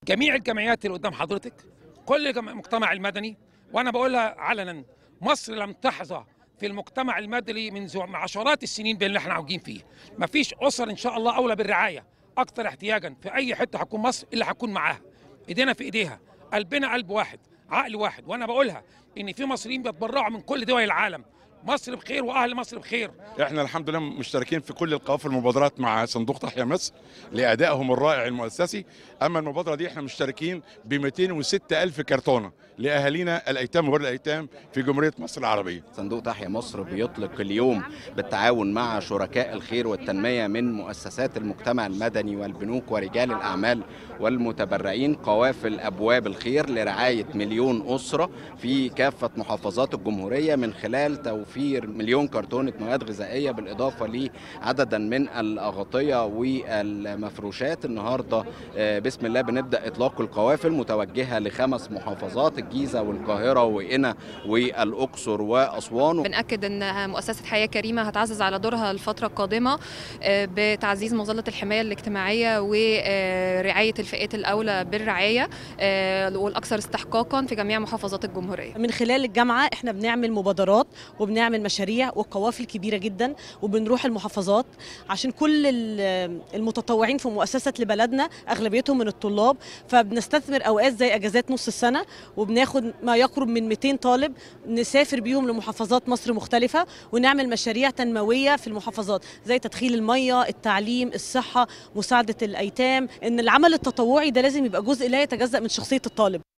جميع الجمعيات اللي قدام حضرتك كل المجتمع المدني وانا بقولها علنا مصر لم تحظى في المجتمع المدني منذ عشرات السنين باللي احنا عاوجين فيه مفيش اسر ان شاء الله اولى بالرعايه اكثر احتياجا في اي حته هتكون مصر اللي هتكون معاها ايدينا في ايديها قلبنا قلب واحد عقل واحد وانا بقولها ان في مصريين بيتبرعوا من كل دول العالم مصر بخير واهل مصر بخير احنا الحمد لله مشتركين في كل القوافل المبادرات مع صندوق تحيا مصر لادائهم الرائع المؤسسي اما المبادره دي احنا مشتركين ب 206 الف كرتونه لاهالينا الايتام وغير الايتام في جمهوريه مصر العربيه صندوق تحيا مصر بيطلق اليوم بالتعاون مع شركاء الخير والتنميه من مؤسسات المجتمع المدني والبنوك ورجال الاعمال والمتبرعين قوافل ابواب الخير لرعايه مليون اسره في كافه محافظات الجمهوريه من خلال توفير مليون كرتونه مواد غذائيه بالاضافه لعددا من الاغطيه والمفروشات النهارده بسم الله بنبدا اطلاق القوافل متوجهه لخمس محافظات الجيزه والقاهره وقنا والاقصر واسوان بنأكد ان مؤسسه حياه كريمه هتعزز على دورها الفتره القادمه بتعزيز مظله الحمايه الاجتماعيه ورعايه الفئات الاولى بالرعايه والاكثر استحقاقا في جميع محافظات الجمهوريه من خلال الجامعه احنا بنعمل مبادرات وبنعمل مشاريع وقوافل كبيره جدا وبنروح المحافظات عشان كل المتطوعين في مؤسسه لبلدنا اغلبيتهم من الطلاب فبنستثمر اوقات زي اجازات نص السنه وبناخد ما يقرب من 200 طالب نسافر بيهم لمحافظات مصر مختلفه ونعمل مشاريع تنمويه في المحافظات زي تدخيل الميه التعليم الصحه مساعده الايتام ان العمل التطوعي ده لازم يبقى جزء لا يتجزا من شخصيه الطالب